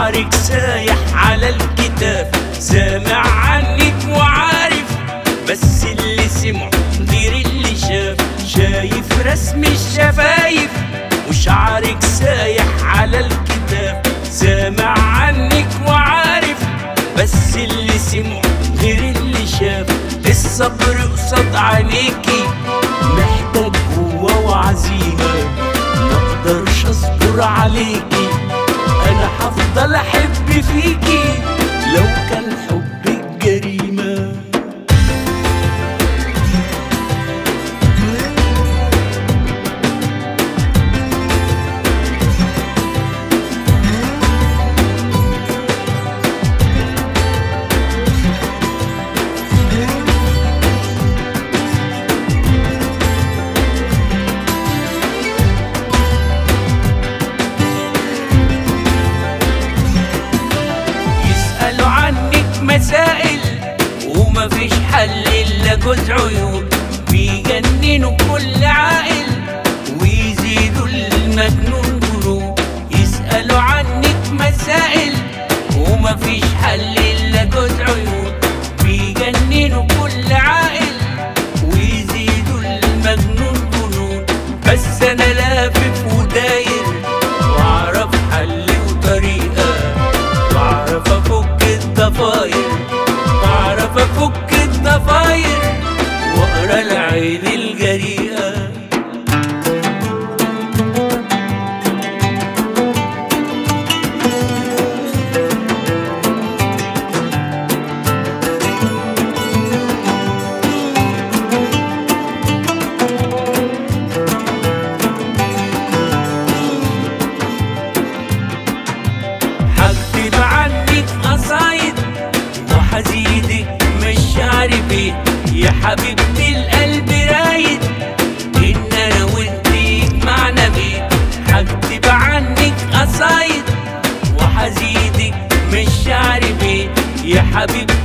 وشعرك سايح على الكتاف سامع عنك وعارف بس اللي سمع غير اللي شاف شايف رسم الشفايف وشعرك سايح على الكتاف سامع عنك وعارف بس اللي سمع غير اللي شاف الصبر قصاد عينيكي محتاج قوة وعزيمة مقدرش اصبر عليكي انا هفضل احب فيكي لو كان حبك جريمه يسألوا عنك مسائل ومفيش حل إلا جوز عيون بيجننوا كل عاقل ويزيدوا المجنون جنون يسألوا عنك مسائل ومفيش حل إلا جوز عيون بيجننوا كل عاقل ويزيدوا المجنون جنون بس أنا لافف وداير وأعرف حل وطريقة بعرف افك الضفاير بعرف افك الضفاير واقرا العين الجريئه هكتب عنك قصايد وحزيدك مش عارف ايه يا حبيبتي القلب رايد ان انا وانتي يجمعنا بيه هكتب عنك قصايد وحزيدك مش عارف ايه يا حبيبتي